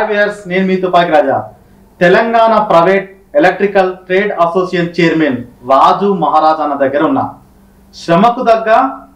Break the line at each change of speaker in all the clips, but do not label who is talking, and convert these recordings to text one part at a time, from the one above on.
Hi viewers నేను మీ తుపాకి Raja Telangana private electrical trade association chairman Raju Maharaj అన్న దగ్గర ఉన్నా శ్రమకు తగ్గ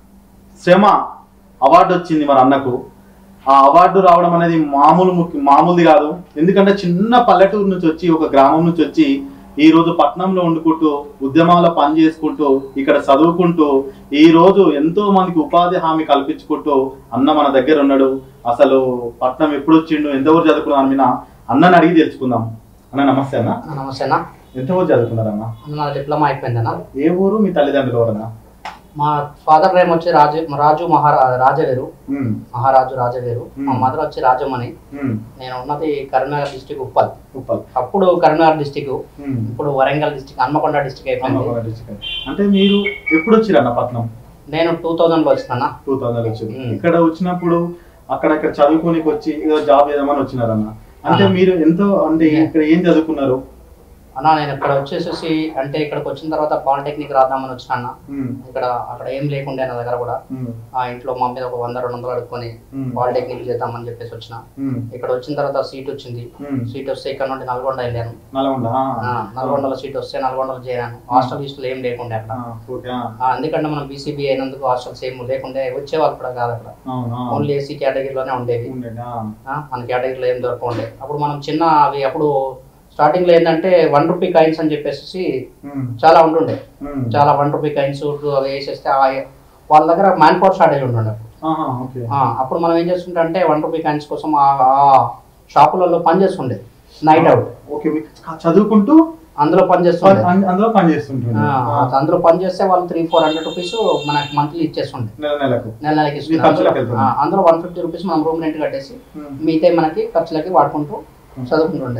శ్రమ అవార్డు వచ్చింది మన అన్నకు ఆ అవార్డు రావడం అనేది మామూలు ముఖ్య మామూలుది కాదు ఎందుకంటే చిన్న పల్లెటూరు నుంచి వచ్చి ఒక గ్రామం నుంచి వచ్చి ఈ రోజు పట్నంలో వండుకుంటూ ఉద్యమాల్లో పని చేసుకుంటూ ఇక్కడ చదువుకుంటూ ఈ రోజు ఎంతో మందికి ఉపాధి హామీ కల్పించుకుంటూ అన్న మన దగ్గర ఉన్నాడు అసలు పట్నం ఎప్పుడు వచ్చిండు ఎంతవరకు చదువుకున్నాను మీద అన్నని అడిగి తెలుసుకుందాం అన్న నమస్తే అన్న
నమస్తే అన్న
ఎంతవరకు చదువుకున్నారన్న
నా డిప్లొమా అయిపోయిందన్న
ఏ ఊరు మీ తల్లిదండ్రులు ఎవరన్నా
మా ఫాదర్ నేమ్ వచ్చి రాజు రాజు మహారా రాజవేరు
ఉమ్,
మహారాజు రాజవేరు మా
Hmm.
మదర్ వచ్చి రాజమణి
ఉమ్,
నేను ఉన్నది కరీంనగర్ డిస్టిక్ ఉప్పల్
ఉప్పల్
అప్పుడు కరీంనగర్ డిస్టిక్
ఉమ్.
ఇప్పుడు వరంగల్ డిస్టిక్ హన్మకొండ డిస్టిక్ అయిపోయింది
హన్మకొండ district. అంటే మీరు ఎప్పుడు వచ్చిరన్న పట్నం
నేను టూ థౌజండ్ లో వచ్చిన
టూ థౌసండ్ వచ్చింది
మ్మ్.
ఇక్కడ వచ్చినప్పుడు అక్కడ ఇక్కడ చదువుకోనికి వచ్చి ఏదో జాబ్ ఏదేమని వచ్చినారన్న అంటే
ఆ.
మీరు ఎంతో అంటే ఇక్కడ ఏం చదువుకున్నారు
అన్న నేను ఇక్కడ వచ్చేసేసి అంటే ఇక్కడికి వచ్చిన తర్వాత పాలిటెక్నిక్ రాద్దామని వచ్చిన అన్న
మ్మ్.
ఇక్కడ అక్కడ ఏం లేకుండే నా దగ్గర కూడా
మ్మ్.
ఆ ఇంట్లో మా మీద ఒక వంద రెండు వందలు అడుక్కొని
మ్మ్.
పాలిటెక్నిక్ చేద్దామని చెప్పేసి వచ్చిన
మ్మ్.
ఇక్కడ వచ్చిన తర్వాత సీట్ వచ్చింది
మ్మ్.
సీట్ వస్తే ఇక్కడ నుండి నల్గొండ వెళ్ళాను
నల్గొండ ఆ.
ఆ, నల్గొండలో సీట్ వస్తే నల్గొండలో చేరాను హాస్టల్ లిస్టులు ఏం లేకుండే అక్కడ
ఆ, ఓకే ఆ.
ఆ, ఎందుకంటే మనం బీసీబీ అయినందుకు హాస్టల్స్ ఏం లేకుండే వచ్చేవాళ్ళు కూడా కాదు అక్కడ
అవును ఆ.
ఓన్లీ ఏసీ కేటగిరీలోనే ఉండేవి
ఉండేది, ఆ.
ఆ, మన కేటగిరీలో ఏం దొరకండే అప్పుడు మనం చిన్న అవి అప్పుడు స్టార్టింగ్ లో ఏంటంటే వన్ రూపీ కాయిన్స్ అని చెప్పేసి
మ్మ్.
చాలా ఉంటుండే
మ్మ్.
చాలా వన్ రూపీ కాయిన్స్ అవి వేసేస్తే ఆ వాళ్ళ దగ్గర మ్యాన్ పవర్ షార్టేజ్ ఉంటుండే
ఆహా, ఓకే
ఆ, అప్పుడు మనం ఏం చేస్తుంటే అంటే వన్ రూపీ కాయిన్స్ కోసం ఆ ఆ షాపులలో పని చేస్తుండే నైట్ అవుట్
ఓకే మీకు చ- చదువుకుంటూ
అందులో పని
పని-
చేస్తుండే
అం- అందులో పని చేస్తుంటుంది
ఆ, అందులో పని చేస్తే వాళ్ళు త్రీ ఫోర్ హండ్రెడ్ రూపీస్ మనకి మంత్లీ ఇచ్చేస్తుండే
నెల నెలకు
నెల నెలకి
మీ ఖర్చులకు వెళ్తుంది.
ఇస్తున్నారు అందులో వన్ ఫిఫ్టీ రూపీస్ మనం రూమ్ రెంట్ కట్టేసి
మ్మ్.
మిగతా మనకి ఖర్చులకి వాడుకుంటూ చదువుకుంటుండే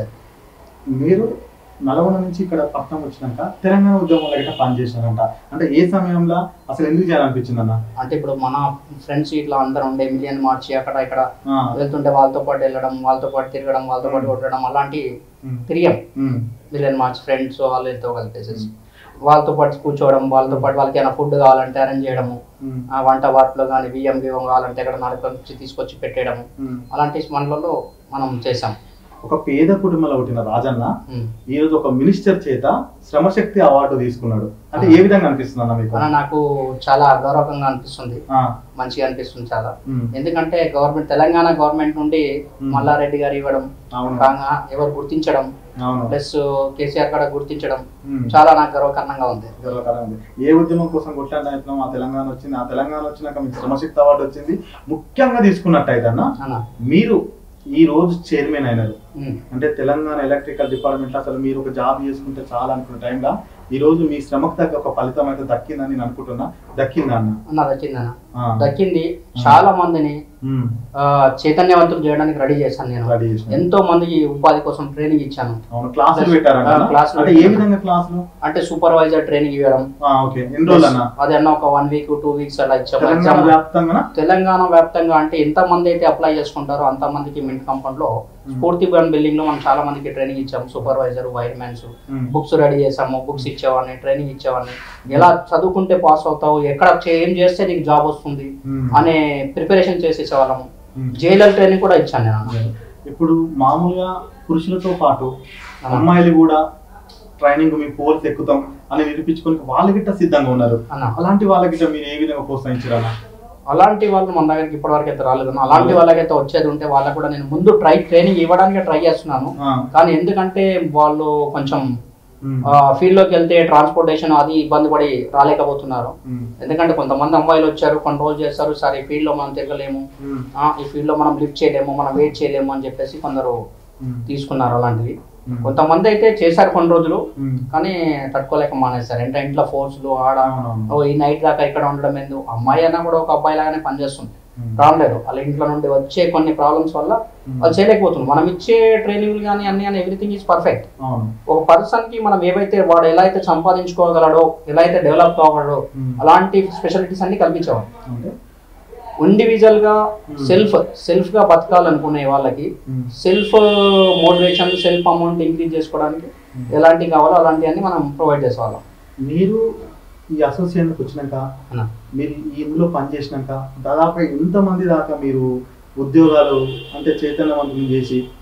మీరు నల్గొండ నుంచి ఇక్కడ పట్నం వచ్చినాక తెలంగాణ ఉద్యమంలో గిట్ట పనిచేసినారంట అంటే ఏ సమయంలో అసలు ఎందుకు చేయాలనిపించింది అన్న
అంటే ఇప్పుడు మన ఫ్రెండ్స్ ఇట్లా అందరూ ఉండే మిలియన్ మార్చి అక్కడ ఇక్కడ
ఆ,
వెళ్తుంటే వాళ్ళతో పాటు వెళ్ళడం వాళ్ళతో పాటు తిరగడం వాళ్ళతో పాటు కొట్టడం అలాంటి
ఉమ్,
తిరిగాం
ఉమ్,
మిలియన్ మార్చ్ ఫ్రెండ్స్ వాళ్ళు ఎంతో కలిపేసేసి వాళ్ళతో పాటు కూర్చోవడం వాళ్ళతో పాటు వాళ్ళకి ఏమైనా ఫుడ్ కావాలంటే అరేంజ్ చేయడము
ఉమ్,
ఆ వంట వాటిలో కానీ బియ్యం బియ్యం కావాలంటే ఎక్కడ నడుకొని తీసుకొచ్చి పెట్టేయడము
ఉమ్.
అలాంటి పనులలో మనం చేసాం
ఒక పేద కుటుంబంలో పుట్టిన రాజన్న
ఉమ్.
ఈ రోజు ఒక మినిస్టర్ చేత శ్రమశక్తి అవార్డు తీసుకున్నాడు అంటే ఏ విధంగా అనిపిస్తుంది అన్న మీకు
అలా నాకు చాలా గౌరవంగా అనిపిస్తుంది
ఆ,
మంచిగా అనిపిస్తుంది చాలా
ఉమ్,
ఎందుకంటే గవర్నమెంట్ తెలంగాణ గవర్నమెంట్ నుండి
Hmm.
మల్లారెడ్డి గారు ఇవ్వడం
అవును
కాగా ఎవరు గుర్తించడం
అవును
ప్లస్ కేసీఆర్ కూడా గుర్తించడం
ఉమ్.
చాలా నాకు గర్వకారణంగా ఉంది
గర్వకారంగా ఉంది. ఏ ఉద్యమం కోసం కొట్లాడిన ఆ తెలంగాణ వచ్చింది ఆ తెలంగాణ వచ్చినాక మీకు శ్రమశక్తి అవార్డు వచ్చింది ముఖ్యంగా తీసుకున్నట్టయితే అన్న
అన్న
మీరు ఈ రోజు చైర్మన్ అయినారు
ఉమ్.
అంటే తెలంగాణ ఎలక్ట్రికల్ డిపార్ట్మెంట్ అసలు మీరు ఒక జాబ్ చేసుకుంటే చాలా అనుకున్న టైంలో ఈ రోజు మీ శ్రమకు తగ్గ ఒక ఫలితం అయితే దక్కిందని నేను అనుకుంటున్నా దక్కిందా అన్న
అన్న దక్కిందన్న
ఆ.
దక్కింది చాలా మందిని
ఉమ్.
ఆ, చైతన్యవంతులు చేయడానికి రెడీ చేశాను నేను
రెడీ చేసినారు.
ఎంతో మందికి ఉపాధి కోసం ట్రైనింగ్ ఇచ్చాను
అవును క్లాసులు పెట్టారంట
ఆ, క్లాసులు
అంటే ఏ
పెట్టారు.
విధంగా క్లాసులు
అంటే సూపర్వైజర్ ట్రైనింగ్ ఇవ్వడం
ఆ, ఓకే ఎన్ని రోజులు అన్న
అది అన్న ఒక వన్ వీక్ టూ వీక్స్ అలా ఇచ్చాము
తెలంగాణ
ఎగ్జామ్
వ్యాప్తంగా
తెలంగాణ వ్యాప్తంగా అంటే ఎంత మంది అయితే అప్లై చేసుకుంటారో అంత మందికి మింట్ కాంపౌండ్ లో స్ఫూర్తి భవన్ బిల్డింగ్ లో మనం చాలా మందికి ట్రైనింగ్ ఇచ్చాము supervisor wire mans books ready చేసాము బుక్స్ ఇచ్చేవాడిని ట్రైనింగ్ ఇచ్చేవాడిని ఎలా చదువుకుంటే పాస్ అవుతావు ఎక్కడ చే- ఏం చేస్తే నీకు జాబ్ వస్తుంది అనే ప్రిపరేషన్ చేసి ఇచ్చేవాళ్ళము జైలర్ ట్రైనింగ్ కూడా ఇచ్చాను నేను
ఇప్పుడు మామూలుగా పురుషులతో పాటు అమ్మాయిలు కూడా ట్రైనింగ్ మీ పోల్స్ ఎక్కుతాం అని నిరూపించుకొని వాళ్ళ గిట్ట సిద్ధంగా ఉన్నారు
అన్న
అలాంటి వాళ్ళ గిట్ట మీరు ఏ విధంగా ప్రోత్సహించారన్న
అలాంటి వాళ్ళు మన దగ్గరికి ఇప్పటి వరకు అయితే రాలేదు అన్న. అలాంటి వాళ్ళకైతే వచ్చేది ఉంటే వాళ్ళకి కూడా నేను ముందు ట్రై ట్రైనింగ్ ఇవ్వడానికి ట్రై చేస్తున్నాను
ఆ,
కానీ ఎందుకంటే వాళ్ళు కొంచెం
ఉమ్,
ఫీల్డ్ లోకి వెళ్తే ట్రాన్స్పోర్టేషన్ అది ఇబ్బంది పడి రాలేకపోతున్నారు
ఉమ్,
ఎందుకంటే కొంతమంది అమ్మాయిలు వచ్చారు కొన్ని రోజులు చేస్తారు సరే ఈ ఫీల్డ్ లో మనం తిరగలేము
ఉమ్,
ఆ, ఈ ఫీల్డ్ లో మనం లిఫ్ట్ చేయలేము మనం వెయిట్ చేయలేము అని చెప్పేసి కొందరు
ఉమ్,
తీసుకున్నారు అలాంటివి
ఉమ్,
కొంతమంది అయితే చేశారు కొన్ని రోజులు
ఉమ్.
కానీ తట్టుకోలేక మానేస్తారు అంటే ఇంట్లో ఫోర్స్లు ఆడ
అవునవును.
ఓ ఈ నైట్ దాకా ఇక్కడ ఉండడం ఎందుకు అమ్మాయి అయినా కూడా ఒక అబ్బాయి లాగానే పనిచేస్తుంది
ఉమ్.
ప్రాబ్లం లేదు వాళ్ళ ఇంట్లో నుండి వచ్చే కొన్ని ప్రాబ్లమ్స్ వల్ల
ఉమ్.
వాళ్ళు చేయలేకపోతున్నారు మనం ఇచ్చే ట్రైనింగ్ కానీ అన్ని అని ఎవ్రీథింగ్ ఈజ్ పర్ఫెక్ట్
అవును
ఒక పర్సన్ కి మనం ఏవైతే వాడు ఎలా అయితే సంపాదించుకోగలడో ఎలా అయితే డెవలప్ కాగలడో
ఉమ్.
అలాంటి స్పెషాలిటీస్ అన్ని కల్పించేవాడు
అంటే
ఇండివిజువల్ గా
Hmm.
సెల్ఫ్ సెల్ఫ్ గా బతకాలనుకునే వాళ్ళకి
ఉమ్,
self motivation self amount increase చేసుకోవడానికి
Hmm.
ఎలాంటివి కావాలో అలాంటివన్నీ మనం ప్రొవైడ్ చేసేవాళ్ళం
మీరు ఈ అసోసియేషన్కి వచ్చినాక
అన్న.
మీరు ఈ ఇందులో పనిచేసినాక దాదాపు ఎంతమంది దాకా మీరు ఉద్యోగాలు అంటే చైతన్యవంతం చేసి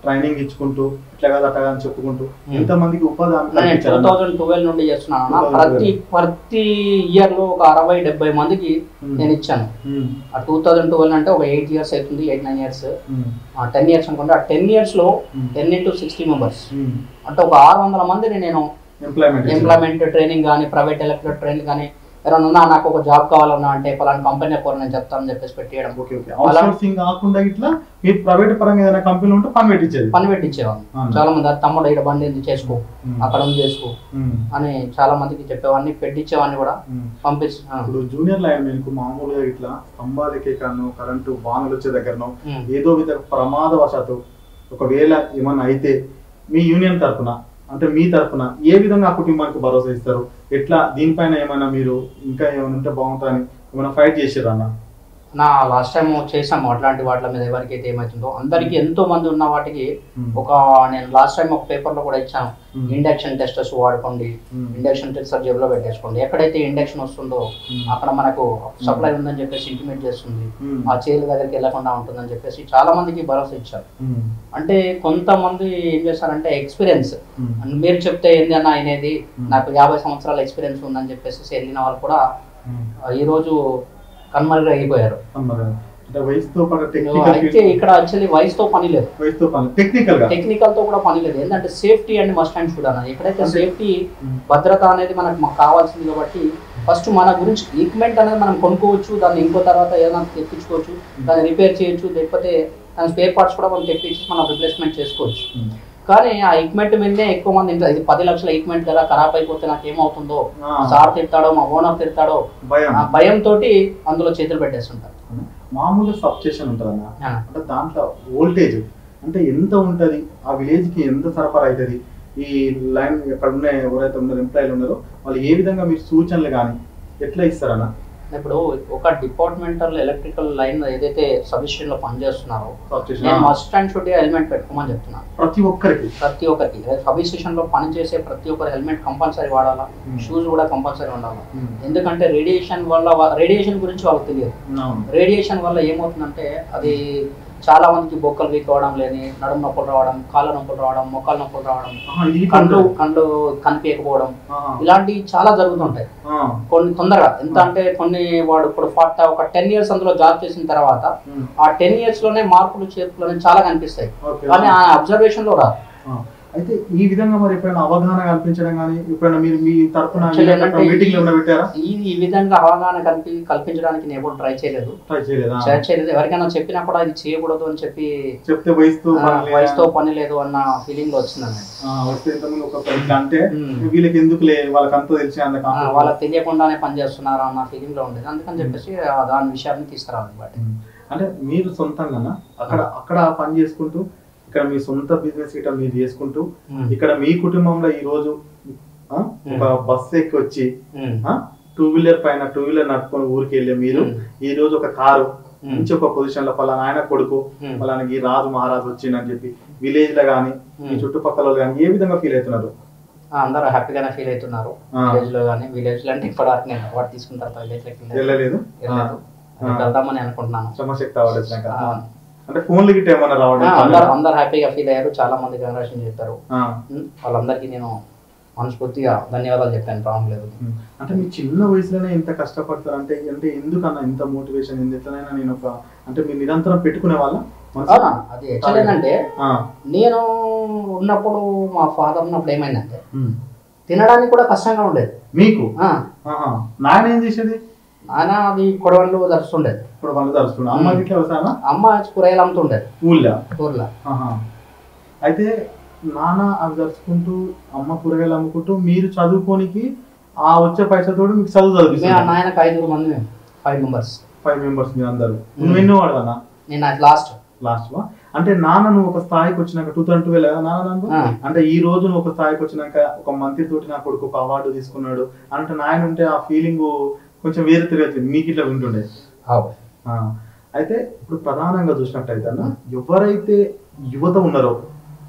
ట్రైనింగ్ ఇచ్చుకుంటూ ఇట్లా కాదు అట్లా కాదు అని చెప్పుకుంటూ
Hmm.
ఎంతమందికి ఉపాధి హామీ
నేను టూ
కల్పించారన్న?
థౌజండ్ ట్వెల్వ్ నుండి చేస్తున్నాను అన్న.
2012.
ప్రతి ప్రతి ఇయర్ లో ఒక అరవై డెబ్బై మందికి
Hmm.
నేను ఇచ్చాను
Hmm.
ఆ టూ థౌజండ్ ట్వెల్వ్ అంటే ఒక ఎయిట్ ఇయర్స్ అవుతుంది eight nine years
Hmm.
Ten years అనుకుంటే ఆ టెన్ ఇయర్స్ లో
Hmm.
Ten into sixty members
Hmm.
అంటే ఒక ఆరు వందల మందిని నేను
ఎంప్లాయ్మెంట్ ఇచ్చారు.
ఎంప్లాయ్మెంట్ ట్రైనింగ్ కానీ ప్రైవేట్ ఎలక్ట్రిక్ ట్రైనింగ్ కానీ ఎవరైనా ఉన్నా నాకు ఒక జాబ్ కావాలన్నా అంటే పలానా కంపెనీ పోరు నేను చెప్తానని చెప్పేసి పెట్టేయడం
ఓకే ఓకే అవుట్సోర్సింగ్ కాకుండా ఇట్లా మీరు ప్రైవేట్ పరంగా ఏదైనా కంపెనీ ఉంటే పని పెట్టించేది
పని పెట్టించేవాడిని
అవునా?
చాలా మంది "అది తమ్ముడు ఇక్కడ బండి ఉంది చేసుకో
Hmm.
అక్కడ ఉంది చేసుకో
Hmm.
అని చాలా మందికి చెప్పేవాడిని పెట్టించేవాడిని కూడా
Hmm.
పంపించి ఆ.
ఇప్పుడు జూనియర్ లైన్ మీకు మామూలుగా ఇట్లా స్తంభాలకే కాను కరెంటు వానలు వచ్చే దగ్గరనో
Hmm.
ఏదో విధ ప్రమాదవశాత్తు ఒకవేళ ఏమన్నా అయితే మీ యూనియన్ తరపున అంటే మీ తరపున ఏ విధంగా ఆ కుటుంబానికి భరోసా ఇస్తారు ఎట్లా దీనిపైన ఏమైనా మీరు ఇంకా ఏమైనా ఉంటే బాగుంటుందని ఏమైనా ఫైట్ చేసారా అన్న
నా లాస్ట్ టైం చేసాము అట్లాంటి వాటి మీద ఎవరికైతే ఏమవుతుందో అందరికి ఎంతో మంది ఉన్న వాటికి
Hmm.
ఒక నేను లాస్ట్ టైం ఒక పేపర్ లో కూడా ఇచ్చాను
Hmm.
ఇండక్షన్ టెస్టర్స్ వాడుకోండి
Hmm.
ఇండక్షన్ టెస్టర్ జేబులో పెట్టేసుకోండి ఎక్కడైతే ఇండక్షన్ వస్తుందో
Hmm.
అక్కడ మనకు సప్లై ఉందని చెప్పేసి ఇంటిమేట్ చేస్తుంది
Hmm.
ఆ చైర్ల దగ్గరికి వెళ్ళకుండా ఉంటుందని చెప్పేసి చాలా మందికి భరోసా ఇచ్చారు
Hmm.
అంటే కొంతమంది ఏం చేస్తారంటే ఎక్స్పీరియన్స్
Hmm.
మీరు చెప్తే ఏంది అన్న అనేది
Hmm.
నాకు యాభై సంవత్సరాల ఎక్స్పీరియన్స్ ఉందని చెప్పేసి వెళ్ళిన వాళ్ళు కూడా
Hmm.
ఆ, ఈ రోజు కన్మరుగా అయిపోయారు
అన్నమాట. అంటే వయసుతో పాటు
అయితే
టెక్నికల్
ఇక్కడ యాక్చువల్లీ వయసుతో పని లేదు
వయసుతో పని టెక్నికల్ గా
టెక్నికల్ తో కూడా పని లేదు ఏంటంటే safety and must and should అన్నది ఎక్కడైతే
అంటే-
సేఫ్టీ
Hmm.
భద్రత అనేది మనకు మాకు కావాల్సింది కాబట్టి ఫస్ట్ మన గురించి ఈక్విప్మెంట్ అనేది మనం కొనుక్కోవచ్చు దాన్ని ఇంకో తర్వాత ఏదైనా తెప్పించుకోవచ్చు దాన్ని రిపేర్ చేయొచ్చు లేకపోతే దాని స్పేర్ పార్ట్స్ కూడా మనం తెప్పించి మనం రిప్లేస్మెంట్ చేసుకోవచ్చు
Hmm.
కానీ ఆ ఈక్విప్మెంట్ మీదనే ఎక్కువ మంది ఇంట్లో ఇది పది లక్షల ఈక్విప్మెంట్ కదా ఖరాబ్ అయిపోతే నాకు ఏమవుతుందో
ఆ.
మా సార్ తిడతాడో మా ఓనర్ తిడతాడో
భయం
ఆ భయంతో అందులో చేతులు పెట్టేస్తుంటారు
మామూలుగా సబ్స్టేషన్ ఉంటుందన్న
ఆ.
అంటే దాంట్లో వోల్టేజ్ అంటే ఎంత ఉంటది ఆ విలేజ్ కి ఎంత సరఫరా అవుతుంది ఈ లైన్ ఎక్కడ ఉన్న ఎవరైతే ఉన్నారో ఎంప్లాయీలు ఉన్నారో వాళ్ళు ఏ విధంగా మీరు సూచనలు కానీ ఎట్లా ఇస్తారన్న
ఇప్పుడు ఒక డిపార్ట్మెంటల్ ఎలక్ట్రికల్ లైన్ ఏదైతే సబ్స్టేషన్ లో పనిచేస్తున్నారో
సబ్స్టేషన్
నేను మస్ట్ అండ్ షుడ్ హెల్మెట్ పెట్టుకోమని చెప్తున్నాను
ప్రతి ఒక్కరికి
ప్రతి ఒక్కరికి సబ్ స్టేషన్ లో పనిచేసే ప్రతి ఒక్కరు హెల్మెట్ కంపల్సరీ వాడాలా
Hmm.
షూస్ కూడా కంపల్సరీ ఉండాలి
Hmm.
ఎందుకంటే రేడియేషన్ వల్ల రేడియేషన్ గురించి వాళ్ళకి తెలియదు
అవును.
రేడియేషన్ వల్ల ఏమవుతుందంటే అది చాలా మందికి బొక్కలు వీక్ అవ్వడం లేని నడుము నొప్పులు రావడం కాళ్ళ నొప్పులు రావడం మొక్కల నొప్పులు రావడం
ఆహా, ఇది
కళ్ళు కళ్ళు కనిపించకపోవడం
ఆహా.
ఇలాంటివి చాలా జరుగుతుంటాయి
ఆ.
కొన్ని తొందరగా ఎంత అంటే కొన్ని వాడు ఇప్పుడు ఫార్టీ ఒక టెన్ ఇయర్స్ అందులో జాబ్ చేసిన తర్వాత
ఉమ్.
ఆ టెన్ ఇయర్స్ లోనే మార్పులు చేర్పులు అనేవి చాలా కనిపిస్తాయి
ఓకే.
కానీ ఆ అబ్జర్వేషన్ లో రాదు
ఆ. అయితే ఈ విధంగా మరి ఎప్పుడైనా అవగాహన కల్పించడం కానీ ఎప్పుడైనా మీరు మీ తరఫున
Actually ఏంటంటే
మీటింగ్ లో ఏమైనా పెట్టారా
ఈ ఈ విధంగా అవగాహన కల్పి కల్పించడానికి నేను ఎప్పుడు ట్రై చేయలేదు
ట్రై చేయలేదా
ట్రై చేయలేదు ఎవరికైనా చెప్పినా కూడా ఇది చేయకూడదు అని చెప్పి
చెప్తే వయసుతో
ఆ,
పని లేదా?
వయసుతో పని లేదు అన్న ఫీలింగ్ లో వచ్చిందండి
ఆ, వస్తే ఇంతకుముందు ఒక ఇట్లా అంటే
ఉమ్.
వీళ్ళకి ఎందుకులే వాళ్ళకి అంతా తెలిసి అంత
ఆ,
confidence.
వాళ్ళకి తెలియకుండానే పని చేస్తున్నారు అన్న ఫీలింగ్ లో ఉండేది అందుకని చెప్పేసి ఆ దాని విషయాన్ని తీసుకురావాలి బట్
ఉమ్. అంటే మీరు సొంతంగా అక్కడ అక్కడ పని చేసుకుంటూ ఇక్కడ మీ సొంత బిజినెస్ ఇట్లా మీరు చేసుకుంటూ
ఉమ్.
ఇక్కడ మీ కుటుంబంలో ఈ రోజు ఆ, ఒక
ఉమ్.
బస్ ఎక్కి వచ్చి
ఉమ్.
టూ వీలర్ పైన టూ వీలర్ నడుపుకొని ఊరికి వెళ్ళే మీరు
ఉమ్.
ఈ రోజు ఒక కారు
ఉమ్.
మంచి ఒక పొజిషన్ లో పలానా ఆయన కొడుకు
ఉమ్.
పలానాకి రాజు మహారాజు వచ్చిందని చెప్పి విలేజ్ లో గానీ మీ
ఉమ్.
చుట్టుపక్కల వాళ్ళు కానీ ఏ విధంగా ఫీల్ అవుతున్నారు
ఆ, అందరూ హ్యాపీగానే ఫీల్ అవుతున్నారు
ఆ.
విలేజ్ లో కానీ విలేజ్ లో అంటే ఇప్పటివరకు నేను అవార్డు తీసుకున్న తర్వాత విలేజ్ లోకి వెళ్ళలేదు.
వెళ్ళలేదు
వెళ్ళలేదు.
ఆ.
అది వెళ్దామని అనుకుంటున్నాను
శ్రమశక్తి అవార్డు వచ్చినాక
ఆ.
అంటే ఫోన్లు గిట్ట ఏమన్నా రావడం
ఆ, అందరు అందరు హ్యాపీగా ఫీల్ అయ్యారు చాలా మంది కంగ్రాచులేషన్ చెప్పారు
ఆ.
ఉమ్, వాళ్ళందరికీ నేను మనస్ఫూర్తిగా ధన్యవాదాలు చెప్పాను ప్రాబ్లం లేదు
ఉమ్. అంటే మీ చిన్న వయసులోనే ఇంత కష్టపడతారు అంటే అంటే ఎందుకన్నా ఇంత మోటివేషన్ ఎందుకు ఎట్లనైనా నేను ఒక అంటే మీరు నిరంతరం పెట్టుకునే వాళ్ళ
అవునా అది యాక్చువల్ ఏంటంటే
ఆ.
నేను ఉన్నప్పుడు మా ఫాదర్ ఉన్నప్పుడు ఏమైందంటే
ఉమ్.
తినడానికి కూడా కష్టంగా ఉండేది
మీకు
ఆ,
ఆహా. నాయన ఏం చేసేది
నాన్న అది కొడవళ్ళు ధరుస్తుండేది
ఇప్పుడు వాళ్ళు తరుస్తున్నా అమ్మ
ఉమ్.
గిట్ల వ్యవసాయమా
అమ్మ కూరగాయలు అమ్ముతుండేది
ఊళ్ళో
ఊర్లో
ఆహా. అయితే నాన్న అవి జరుచుకుంటూ అమ్మ కూరగాయలు అమ్ముకుంటూ మీరు చదువుకోనికి ఆ వచ్చే పైసలతో మీకు చదువు
మేము
చదివిస్తున్నారు
నాయనకు ఐదుగురు మంది మేము ఫైవ్ మెంబర్స్
ఫైవ్ మెంబర్స్ మీరు అందరు
ఉమ్.
నువ్వు ఎన్నో వాడవన్నా
నేను అది లాస్ట్
లాస్ట్ వా అంటే నాన్న నువ్వు ఒక స్థాయికి వచ్చినాక టూ థౌసండ్ ట్వెల్వ్ నాన్న నాకు
ఆ.
అంటే ఈ రోజు నువ్వు ఒక స్థాయికి వచ్చినాక ఒక మంత్రి తోటి నా కొడుకు ఒక అవార్డు తీసుకున్నాడు అంటే నాయన ఉంటే ఆ ఫీలింగ్ కొంచెం వేరే తిరగదు మీకు ఇట్లా వింటుండే ఆ. అయితే ఇప్పుడు ప్రధానంగా చూసినట్టయితే అన్న ఎవరైతే యువత ఉన్నారో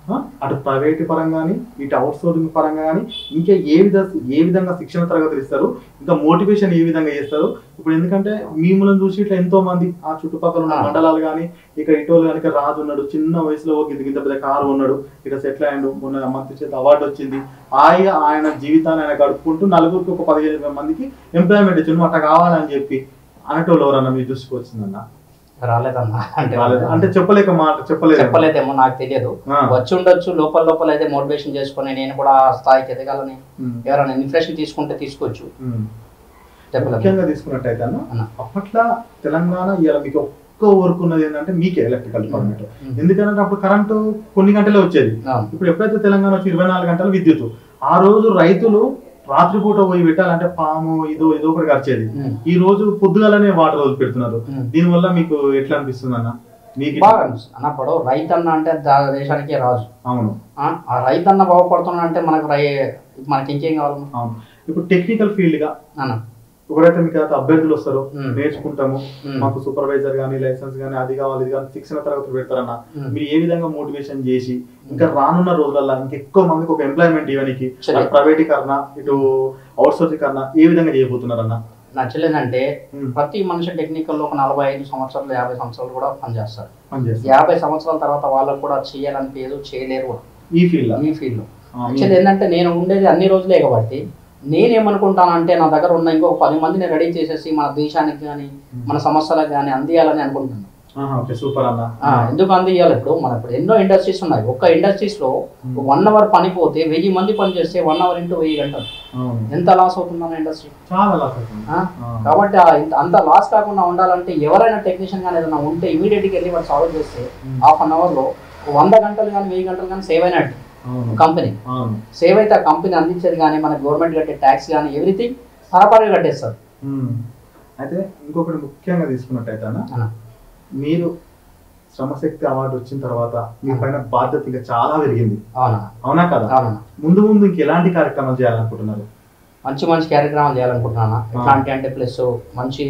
ఆ, అటు ప్రైవేట్ పరంగా కానీ ఇటు అవుట్ సోర్సింగ్ పరంగా కానీ ఇంకా ఏ విధ ఏ విధంగా శిక్షణ తరగతులు ఇస్తారు ఇంకా మోటివేషన్ ఏ విధంగా చేస్తారు ఇప్పుడు ఎందుకంటే మీములను చూసి ఇట్లా ఎంతో మంది ఆ చుట్టుపక్కల ఉన్న
ఆ.
మండలాలు కానీ ఇక్కడ ఇటోలు కనుక రాజు ఉన్నాడు చిన్న వయసులో ఇంత ఇంత పెద్ద కారు ఉన్నాడు ఇక్కడ సెటిల్ అయ్యాడు మొన్న మంత్రి చేత అవార్డు వచ్చింది హాయిగా ఆయన జీవితాన్ని ఆయన గడుపుకుంటూ నలుగురికి ఒక పదిహేను ఇరవై మందికి ఎంప్లాయ్మెంట్ ఇచ్చిండు అట్లా కావాలని చెప్పి అనేటోళ్ళు ఎవరన్నా మీ దృష్టికి వచ్చిందన్న
రాలేదన్నా అంటే
రాలేదు. అంటే చెప్పలేక మాట చెప్పలేదు
చెప్పలేదేమో నాకు తెలియదు
ఆ.
వచ్చి ఉండొచ్చు లోపల లోపల అయితే మోటివేషన్ చేసుకొని నేను కూడా ఆ స్థాయికి ఎదగాలని
ఉమ్.
ఎవరైనా ఇన్ఫ్రెషన్ తీసుకుంటే తీసుకోవచ్చు
ఉమ్.
చెప్పలేదు
ముఖ్యంగా తీసుకున్నట్టయితే అన్న
అన్న.
అప్పట్లో తెలంగాణ ఇవాళ మీకు ఒక్క వర్క్ ఉన్నది ఏంటంటే మీకే ఎలక్ట్రికల్ డిపార్ట్మెంట్
ఉమ్.
ఎందుకంటే అప్పుడు కరెంటు కొన్ని గంటలే వచ్చేది
అవును.
ఇప్పుడు ఎప్పుడైతే తెలంగాణ వచ్చి ఇరవై నాలుగు గంటలు విద్యుత్ ఆ రోజు రైతులు రాత్రిపూట పోయి పెట్టాలంటే పాము ఇదో ఏదో ఒకటి ఖర్చేది
ఉమ్.
ఈ రోజు పొద్దుగాలనే వాటర్ వదిలి పెడుతున్నారు
ఉమ్.
దీనివల్ల మీకు ఎట్లా అనిపిస్తుంది అన్న మీకు
బాగా అనిపిస్తుంది అన్నప్పుడు రైతన్న అంటే దా- దేశానికి రాజు
అవును
ఆ ఆ రైతన్న బాగుపడుతున్నా అంటే మనకు రై మనకి ఇంకేం కావాలి
అవును ఇప్పుడు టెక్నికల్ ఫీల్డ్ గా
అన్న
ఎవరైతే మీకు అయితే అభ్యర్థులు వస్తారో
ఉమ్.
నేర్చుకుంటాము
ఉమ్.
మాకు సూపర్వైజర్ కానీ లైసెన్స్ కానీ అది కావాలి ఇది కానీ శిక్షణ తరగతులు పెడతారన్న
ఉమ్.
మీరు ఏ విధంగా మోటివేషన్ చేసి ఇంకా రానున్న రోజులలో ఇంకెక్కువ మందికి ఒక ఎంప్లాయ్మెంట్ ఇవ్వడానికి
సరే.
ప్రైవేటీకరణ ఇటు అవుట్ సోర్సింగ్ ఏ విధంగా చేయబోతున్నారన్న
నచ్చలేదంటే
ఉమ్.
ప్రతి మనిషి టెక్నికల్ లో ఒక నలభై ఐదు సంవత్సరాలు యాభై సంవత్సరాలు కూడా పనిచేస్తారు
పనిచేస్తారు
యాభై సంవత్సరాల తర్వాత వాళ్ళకు కూడా చేయాలనిపించదు చేయలేరు కూడా
ఈ ఫీల్డ్
ఈ ఫీల్డ్ లో యాక్చువల్లీ ఏంటంటే నేను ఉండేది అన్ని రోజులే కాబట్టి నేనేమనుకుంటానంటే నా దగ్గర ఉన్న ఇంకొక పది మందిని రెడీ చేసేసి మన దేశానికి కానీ మన సమస్యలకు కానీ అందియాలని అనుకుంటున్నాను
ఓకే సూపర్ అన్న
ఆ, ఎందుకు అందియాలి ఇప్పుడు మన ఇప్పుడు ఎన్నో ఇండస్ట్రీస్ ఉన్నాయి ఒక్క ఇండస్ట్రీస్ లో వన్ అవర్ పని పోతే వెయ్యి మంది పని చేస్తే వన్ అవర్ ఇంటూ వెయ్యి గంటలు
అవును
ఎంత లాస్ అవుతుందన్న ఇండస్ట్రీ
చాలా లాస్ అవుతుంది
ఆ?
ఆ.
కాబట్టి ఆ ఇంత- అంత లాస్ కాకుండా ఉండాలంటే ఎవరైనా టెక్నీషియన్ కానీ ఏదైనా ఉంటే ఇమీడియట్గా వెళ్ళి వాడు సాల్వ్ చేస్తే
ఉమ్.
హాఫ్ అన్ అవర్లో వంద గంటలు కానీ వెయ్యి గంటలు కానీ సేవ్ అయినట్టు
అవును
కంపెనీ
అవును
సేవ్ అయితే ఆ కంపెనీ అందించేది కానీ మన గవర్నమెంట్ కట్టే ట్యాక్స్ కానీ ఎవ్రీథింగ్ పరపరగా కట్టేస్తారు
ఉమ్. అయితే ఇంకొకటి ముఖ్యంగా తీసుకున్నట్టయితే అన్న
అన్న.
మీరు శ్రమశక్తి అవార్డు వచ్చిన తర్వాత మీ పైన బాధ్యత ఇంకా చాలా పెరిగింది
అవునా
అవునా కదా
అవునన్నా
ముందు ముందు ఇంక ఎలాంటి కార్యక్రమాలు చేయాలనుకుంటున్నారు
మంచి మంచి కార్యక్రమాలు చేయాలనుకుంటున్నాను ఎట్లాంటి అంటే ప్లస్ మంచి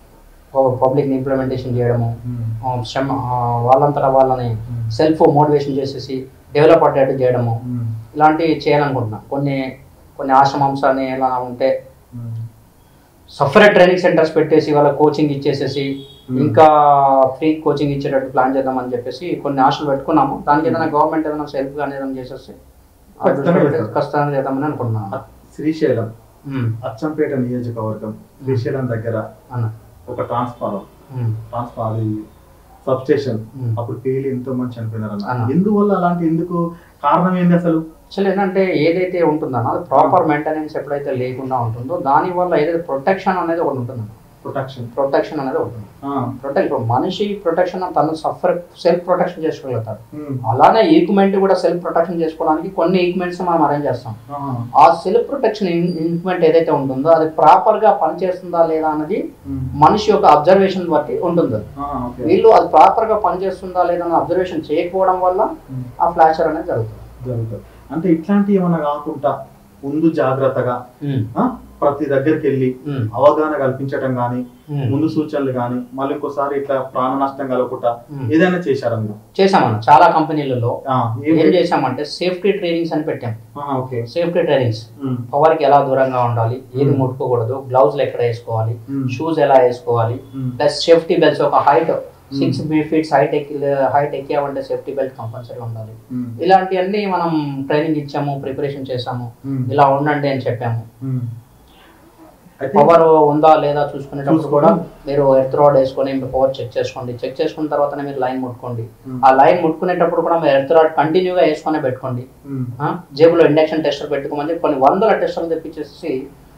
పబ్లిక్ ఇంప్లిమెంటేషన్ చేయడము ఆ, శ్రమ ఆ, వాళ్ళంతటా వాళ్ళని సెల్ఫ్ మోటివేషన్ చేసేసి డెవలప్ అయ్యేట్టు చేయడము ఇలాంటివి చేయాలనుకుంటున్నాను కొన్ని కొన్ని ఆశ్రమంస్ అని ఎలా ఉంటే సఫరేట్ ట్రైనింగ్ సెంటర్స్ పెట్టేసి వాళ్ళ కోచింగ్ ఇచ్చేసేసి ఇంకా ఫ్రీ కోచింగ్ ఇచ్చేటట్టు ప్లాన్ చేద్దామని చెప్పేసి కొన్ని ఆశలు పెట్టుకున్నాము దానికి ఏదైనా గవర్నమెంట్ ఏదైనా సెల్ఫ్ కానీ ఏదైనా చేసేసి ఆ దృష్టిలో
ఖచ్చితంగా
పెట్టి
చేస్తారు.
ఖచ్చితంగా చేద్దామని అనుకుంటున్నాను
శ్రీశైలం
ఉమ్,
అచ్చంపేట నియోజకవర్గం శ్రీశైలం దగ్గర
అన్న
ఒక ట్రాన్స్ఫారం
ఉమ్,
ట్రాన్స్ఫార్ అది సబ్ స్టేషన్
ఉమ్.
అప్పుడు పేలి ఎంతో మంది చనిపోయినారు
అన్న.
అన్న ఎందువల్ల అలాంటి ఎందుకు కారణం ఏంది అసలు
అసలు ఏంటంటే ఏదైతే ఉంటుందో అది ప్రాపర్ మెయింటెనెన్స్ ఎప్పుడైతే లేకుండా ఉంటుందో దాని వల్ల ఏదైతే ప్రొటెక్షన్ అనేది ఒకటి ఉంటుంది
ప్రొటెక్షన్
ప్రొటెక్షన్ అనేది ఒకటి ఉంటుంది ప్రొటెక్ట్ ఇప్పుడు మనిషి ప్రొటెక్షన్ తను సఫర్ సెల్ఫ్ ప్రొటెక్షన్ చేసుకోగలుగుతాడు అలానే ఈక్విప్మెంట్ కూడా సెల్ఫ్ ప్రొటెక్షన్ చేసుకోవడానికి కొన్ని ఈక్విప్మెంట్స్ మనం అరేంజ్ చేస్తాం ఆ సెల్ఫ్ ప్రొటెక్షన్ ఈక్విప్మెంట్ ఏదైతే ఉంటుందో అది ప్రాపర్ గా పనిచేస్తుందా లేదా అనేది మనిషి యొక్క అబ్జర్వేషన్ బట్టి ఉంటుంది అది. వీళ్ళు అది ప్రాపర్ గా పనిచేస్తుందా లేదా అని అబ్జర్వేషన్ చేయకపోవడం వల్ల ఆ ఫ్లాషర్ అనేది జరుగుతుంది
జరుగుతుంది అంటే ఇట్లాంటివి ఏమన్నా కాకుండా ముందు జాగ్రత్తగా ఆ, ప్రతి దగ్గరికి వెళ్ళి
ఉమ్,
అవగాహన కల్పించటం కానీ
ఉమ్.
ముందు సూచనలు కానీ మళ్ళీ ఇంకోసారి ఇట్లా ప్రాణ నష్టం కలగకుండా
ఉమ్.
ఏదైనా చేశారా మీరు
చేసామన్న చాలా కంపెనీలలో
ఆ, ఏం-
ఏం చేసామంటే సేఫ్టీ ట్రైనింగ్స్ అని పెట్టాం
ఆ, ఓకే
సేఫ్టీ ట్రైనింగ్స్
ఉమ్,
పవర్ కి ఎలా దూరంగా ఉండాలి ఏది
Hmm.
ముట్టుకోకూడదు గ్లౌజ్లు ఎక్కడ వేసుకోవాలి
ఉమ్,
షూస్ ఎలా వేసుకోవాలి
ఉమ్,
ప్లస్ సేఫ్టీ బెల్ట్స్ ఒక హైట్ సిక్స్ ఫీట్స్ హైట్ ఎక్కి హైట్ ఎక్కామంటే సేఫ్టీ బెల్ట్ కంపల్సరీ ఉండాలి
ఉమ్,
ఇలాంటివన్నీ మనం ట్రైనింగ్ ఇచ్చాము ప్రిపరేషన్ చేసాము
ఉమ్,
ఇలా ఉండండి అని చెప్పాము
ఉమ్. అయితే
పవర్ ఉందా లేదా చూసుకునేటప్పుడు
చూసుకొని-
కూడా మీరు ఎర్త్ రాడ్ వేసుకొని మీరు పవర్ చెక్ చేసుకోండి చెక్ చేసుకున్న తర్వాతనే మీరు లైన్ ముట్టుకోండి
ఉమ్,
ఆ లైన్ ముట్టుకునేటప్పుడు కూడా మీరు ఎర్త్ రాడ్ కంటిన్యూగా వేసుకొని పెట్టుకోండి
ఉమ్,
ఆ, జేబులో ఇండక్షన్ టెస్టర్ పెట్టుకోమని కొన్ని వందల టెస్టర్లు తెప్పించేసి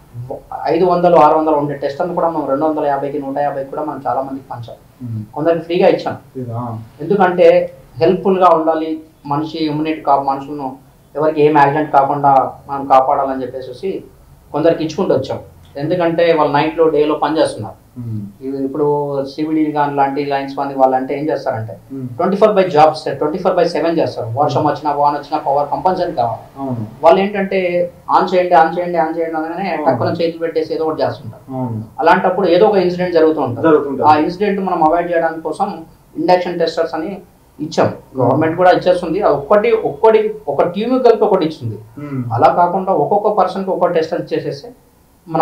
ఐదు వందలు ఆరు వందలు ఉండే టెస్టర్లు కూడా మనం రెండు వందల యాభైకి నూట యాభైకి కూడా మనం చాలా మందికి పంచాం
ఉమ్.
కొందరికి ఫ్రీగా ఇచ్చాం
ఇదా?
ఎందుకంటే హెల్ప్ఫుల్గా ఉండాలి మనిషి ఇమ్యూనిటీ కా మనుషులను ఎవరికి ఏం యాక్సిడెంట్ కాకుండా మనం కాపాడాలని చెప్పేసి కొందరికి ఇచ్చుకుంటూ వచ్చాం ఎందుకంటే వాళ్ళు నైట్లో డేలో పనిచేస్తున్నారు
ఉమ్,
ఇవి ఇప్పుడు సివిడి కానీ లాంటి లైన్స్ మంది వాళ్ళంటే ఏం చేస్తారంటే
um,
twenty four by jobs twenty four by seven చేస్తారు వర్షం వచ్చినా వాన్ వచ్చినా పవర్ కంపల్సరీ కావాలి
అవును
వాళ్ళు ఏంటంటే ఆన్ చేయండి ఆన్ చేయండి ఆన్ చేయండి అనగానే పక్కన చేతులు పెట్టేసి ఏదో ఒకటి చేస్తుంటారు
అవును
అలాంటప్పుడు ఏదో ఒక ఇన్సిడెంట్ జరుగుతూ ఉంటుంది
జరుగుతుంటుంది
ఆ ఇన్సిడెంట్ మనం అవాయిడ్ చేయడానికి కోసం ఇండక్షన్ టెస్టర్స్ అని ఇచ్చాం గవర్నమెంట్ కూడా ఇచ్చేస్తుంది అది ఒక్కటి ఒక్కటి ఒక టీమ్ కలిపి ఒకటి ఇచ్చింది
ఉమ్.
అలా కాకుండా ఒక్కొక్క పర్సన్కి ఒక్కొక్క టెస్ట్ అని చేసేస్తే మన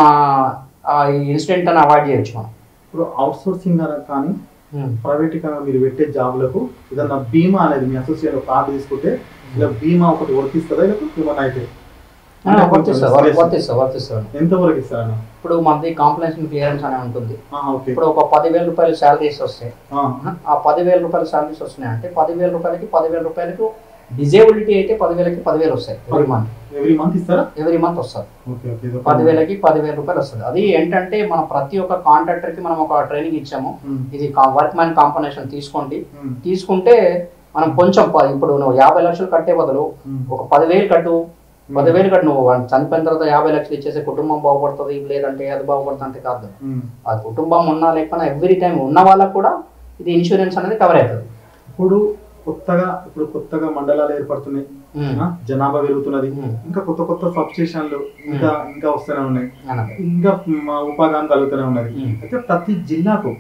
ఆ ఇన్సిడెంట్ అని అవాయిడ్ చేయొచ్చు మనం
ఇప్పుడు అవుట్ సోర్సింగ్ కానీ ప్రైవేట్ గా మీరు పెట్టే జాబ్లకు ఏదన్నా బీమా అనేది మీ అసోసియేషన్ కార్డు తీసుకుంటే ఇలా బీమా ఒకటి వర్తిస్తుందా ఇలా ఏమన్నా అయితే అంటే
వర్తిస్తారు
కొంచెం
వర్తిస్తారు వర్తిస్తారు
ఎంత వరకు ఇస్తారన్న
ఇప్పుడు మనది కాంప్లైన్స్ క్లియరెన్స్ అనే ఉంటుంది
ఆ, ఓకే
ఇప్పుడు ఒక పదివేల రూపాయలు శాలరీస్ వస్తాయి
ఆ,
ఆ పదివేల రూపాయల శాలరీస్ వస్తున్నాయి అంటే పదివేల రూపాయలకి పదివేల రూపాయలకు డిజేబిలిటీ అయితే పదివేలకి పదివేలు వస్తాయి ఎవ్రీ మంత్
ఎవ్రీ మంత్ ఇస్తారా
ఎవ్రీ మంత్ వస్తుంది
ఓకే ఓకే ఇది ఒక-
పదివేలకి పదివేల రూపాయలు వస్తుంది అది ఏంటంటే మన ప్రతి ఒక్క కాంట్రాక్టర్ కి మనం ఒక ట్రైనింగ్ ఇచ్చాము
ఉమ్,
ఇది వర్క్ మ్యాన్ కాంపనేషన్ తీసుకోండి
ఉమ్,
తీసుకుంటే మనం కొంచెం ప- ఇప్పుడు నువ్వు యాభై లక్షలు కట్టే బదులు
ఉమ్.
ఒక పదివేలు కట్టు పదివేలు కట్టు నువ్వు వాడిని చనిపోయిన తర్వాత యాభై లక్షలు ఇచ్చేసే కుటుంబం బాగుపడుతుంది లేదంటే అది బాగుపడుతుంది అంటే కాదు
ఉమ్.
ఆ కుటుంబం ఉన్నా లేకపోయినా ఎవ్రీ టైం ఉన్న వాళ్ళకు కూడా ఇది ఇన్సూరెన్స్ అనేది కవర్ అవుతుంది
ఇప్పుడు కొత్తగా ఇప్పుడు కొత్తగా మండలాలు ఏర్పడుతున్నాయి
ఉమ్.
ఆ, జనాభా పెరుగుతున్నది
ఉమ్.
ఇంకా కొత్త కొత్త సబ్ స్టేషన్లు ఇంకా ఇంకా వస్తూనే ఉన్నాయి
అన్నది.
ఇంకా మా ఉపాగానం కలుగుతూనే ఉన్నది
ఉమ్.
అయితే ప్రతి జిల్లాకు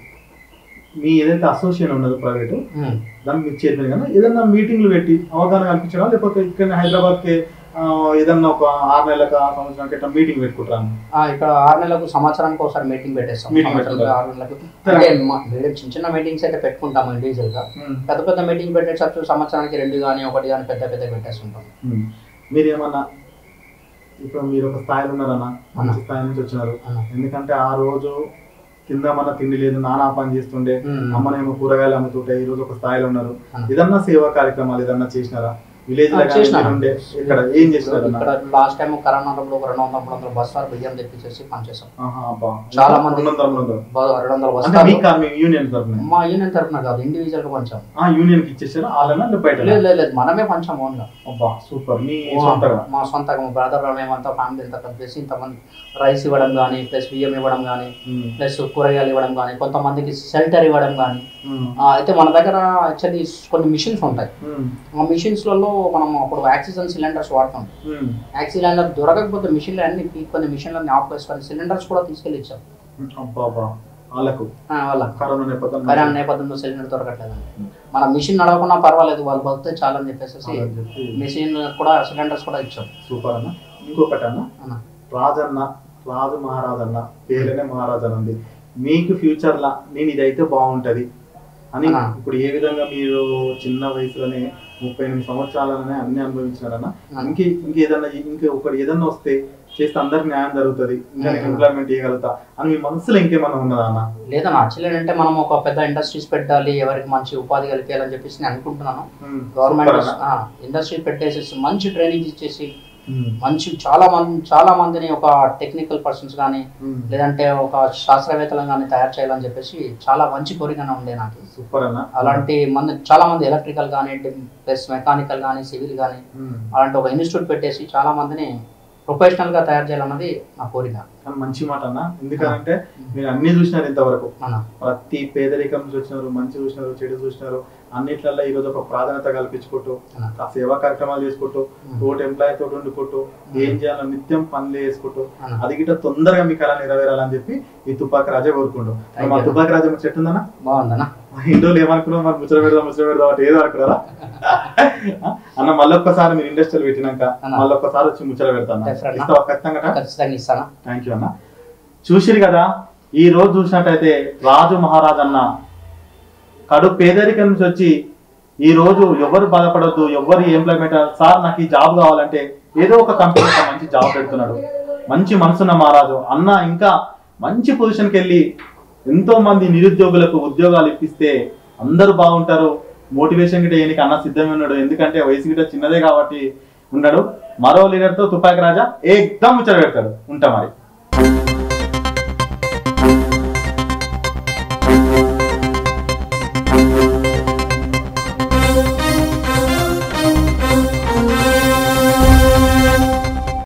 మీ ఏదైతే అసోసియేషన్ ఉన్నదో ప్రైవేట్
ఉమ్.
దానికి మీరు చైర్మన్ కానీ ఏదన్నా మీటింగ్లు పెట్టి అవగాహన కల్పించడం లేకపోతే ఇక్కడ హైదరాబాద్కి ఆ, ఏదన్నా ఒక ఆరు నెలలకు ఆ సంవత్సరానికి ఇట్లా మీటింగ్ పెట్టుకుంటాను
ఆ, ఇక్కడ ఆరు నెలలకు సంవత్సరానికి ఒకసారి మీటింగ్ పెట్టేస్తాం
Meeting
సంవత్సరానికి
పెట్టుకుంటారు.
ఆరు నెలలకు అంటే మా- మీడియం చిన్న చిన్న మీటింగ్స్ అయితే పెట్టుకుంటాము ఇండివిజువల్ గా పెద్ద పెద్ద మీటింగ్ పెట్టేటప్పుడు సంవత్సరానికి రెండు కానీ ఒకటి కానీ పెద్ద పెద్ద పెట్టేస్తుంటాం
మీరు ఏమన్నా ఇప్పుడు మీరు ఒక స్థాయిలో ఉన్నారన్న మంచి స్థాయి నుంచి వచ్చినారు
అన్న.
ఎందుకంటే ఆ రోజు కింద మన తిండి లేదు నానా పని చేస్తుండే
ఉమ్.
అమ్మనేమో కూరగాయలు అమ్ముతుంటే ఈ రోజు ఒక స్థాయిలో ఉన్నారు
అన్న.
ఏదన్నా సేవా కార్యక్రమాలు ఏదన్నా చేసినారా విలేజ్ లో
ఆ,
కానీ
చేసినాను.
మీరు ఉండే ఇక్కడ ఏం చేసినారు అన్న?
ఇక్కడ లాస్ట్ టైం కరోనా ఉన్నప్పుడు ఒక రెండు వందల మూడు వందల బస్తాలు బియ్యం తెప్పించేసి పనిచేసాం
ఆహా, అబ్బా.
చాలా మంది-
రెండు వందలు, రెండు వందలు.
బ- రెండు వందల
అంటే
బస్తాలు
మీ కా- మీ యూనియన్ తరఫున
మా యూనియన్ తరఫున కాదు ఇండివిజువల్ గా పంచాం
ఆ యూనియన్ కి ఇచ్చేసారా వాళ్ళనా లేదా బయట
లేదు లేదు లేదు మనమే పంచాం ఓన్ గా
అబ్బా సూపర్ మీ సొంతగా
మా సొంతగా మా బ్రదర్ మేమంతా ఫ్యామిలీ అంతా కలిపేసి ఇంతమంది రైస్ ఇవ్వడం కానీ ప్లస్ బియ్యం ఇవ్వడం కానీ
ఉమ్,
ప్లస్ కూరగాయలు ఇవ్వడం కానీ కొంతమందికి షెల్టర్ ఇవ్వడం కానీ
ఉమ్,
అయితే మన దగ్గర యాక్చువల్లీ కొన్ని మిషన్స్ ఉంటాయి
ఉమ్,
ఆ మిషన్స్లలో మనం అప్పుడు ఆక్సిజన్ సిలిండర్స్ వాడతాం
ఉమ్,
ఆక్సిజన్ దొరకకపోతే మిషన్లు అన్ని కొన్ని మిషన్లన్నీ ఆఫ్ చేసుకొని సిలిండర్స్ కూడా తీసుకెళ్ళి ఇచ్చాం
అబ్బా అబ్బా వాళ్ళకు
ఆ, వాళ్ళ
కరోనా నేపథ్యం
కరోనా నేపథ్యంలో సిలిండర్ దొరకట్లేదు మన మిషన్ నడవకుండా పర్వాలేదు వాళ్ళు బతితే చాలా అని చెప్పేసి
అని చెప్పి
మిషన్ కూడా సిలిండర్స్ కూడా ఇచ్చాం
సూపర్ అన్న ఇంకొకటి అన్న
అన్న
రాజన్న రాజు మహారాజన్న పేరునే మహారాజన్న ఉంది మీకు ఫ్యూచర్ లా నేను ఇదైతే బాగుంటది అని
అన్న.
ఇప్పుడు ఏ విధంగా మీరు చిన్న వయసులోనే ముప్పై ఎనిమిది సంవత్సరాలనే అన్ని అనుభవించినారన్న
అన్న.
ఇంకే ఇంకేదన్నా ఇంకా ఒకటి ఏదన్నా వస్తే చేస్తే అందరికి న్యాయం జరుగుతుంది ఇంకా నేను
అన్న.
ఎంప్లాయ్మెంట్ చేయగలుగుతా అని మీ మనసులో ఇంకేమన్నా ఉన్నదా అన్న
లేదన్న యాక్చువల్లీ అంటే మనం ఒక పెద్ద ఇండస్ట్రీస్ పెట్టాలి ఎవరికి మంచి ఉపాధి కలిపేయాలని చెప్పేసి నేను అనుకుంటున్నాను
ఉమ్,
గవర్నమెంట్
సూపర్ అన్న.
ఇండస్ట్రీ పెట్టేసి మంచి ట్రైనింగ్ ఇచ్చేసి
ఉమ్,
మంచి చాలా మంది చాలా మందిని ఒక టెక్నికల్ పర్సన్స్ కానీ
ఉమ్,
లేదంటే ఒక శాస్త్రవేత్తలను కానీ తయారు చేయాలని చెప్పేసి చాలా మంచి కోరికన ఉండే నాకు
సూపర్ అన్న
అలాంటి మంది చాలా మంది ఎలక్ట్రికల్ కానీ ప్లస్ మెకానికల్ కానీ సివిల్ కానీ
ఉమ్,
అలాంటి ఒక ఇన్స్టిట్యూట్ పెట్టేసి చాలా మందిని ప్రొఫెషనల్ గా తయారు చేయాలన్నది నా కోరిక
కానీ మంచి మాట అన్న ఎందుకంటే మీరు అన్ని చూసినారు ఇంతవరకు
అన్న
ప్రతి పేదరికం నుంచి వచ్చినారు మంచి చూసినారు చెడు చూసినారు అన్నిట్లలో ఈ రోజు ఒక ప్రాధాన్యత కల్పించుకుంటూ
అన్న.
ఆ సేవా కార్యక్రమాలు చేసుకుంటూ తోటి ఎంప్లాయ్ తోటి వండుకుంటూ ఏం చేయాలో నిత్యం పనులు చేసుకుంటూ
అన్న.
అది గిట్ట తొందరగా మీకు అలా నెరవేరాలని చెప్పి ఈ తుపాకి రాజా కోరుకుంటూ
Thank
మా
you.
తుపాకి రాజా చెట్టు ఉందన్నా
బాగుందన్న
హిందువులు ఏమనుకున్నాం మరి ముచ్చట పెడదాం ముచ్చట పెడదాం అంటే ఏదో అనుకున్నారా అన్న మళ్ళొక్కసారి మీరు ఇండస్ట్రీలు పెట్టినాక
అన్న.
మళ్ళొక్కసారి వచ్చి ముచ్చట పెడతాను
Definitely.
ఇస్తావా ఖచ్చితంగా
ఖచ్చితంగా ఇస్తాను
థ్యాంక్ యూ అన్న చూసిరు కదా ఈ రోజు చూసినట్టయితే రాజు మహారాజ్ అన్న కడు పేదరికం నుంచి వచ్చి ఈ రోజు ఎవరు బాధపడొద్దు ఎవరు ఎంప్లాయ్మెంట్ సార్ నాకు ఈ జాబ్ కావాలంటే ఏదో ఒక కంపెనీ మంచి జాబ్ పెడుతున్నాడు మంచి మనసున్న మహారాజు అన్న ఇంకా మంచి పొజిషన్కి వెళ్ళి ఎంతో మంది నిరుద్యోగులకు ఉద్యోగాలు ఇప్పిస్తే అందరూ బాగుంటారు మోటివేషన్ గిట్ట ఏనికి అన్న సిద్ధమే ఉన్నాడు ఎందుకంటే వయసు గిట్ట చిన్నదే కాబట్టి ఉన్నాడు మరో లీడర్తో తుపాకి రాజా ఏకదం ముచ్చట పెడతాడు ఉంటా మరి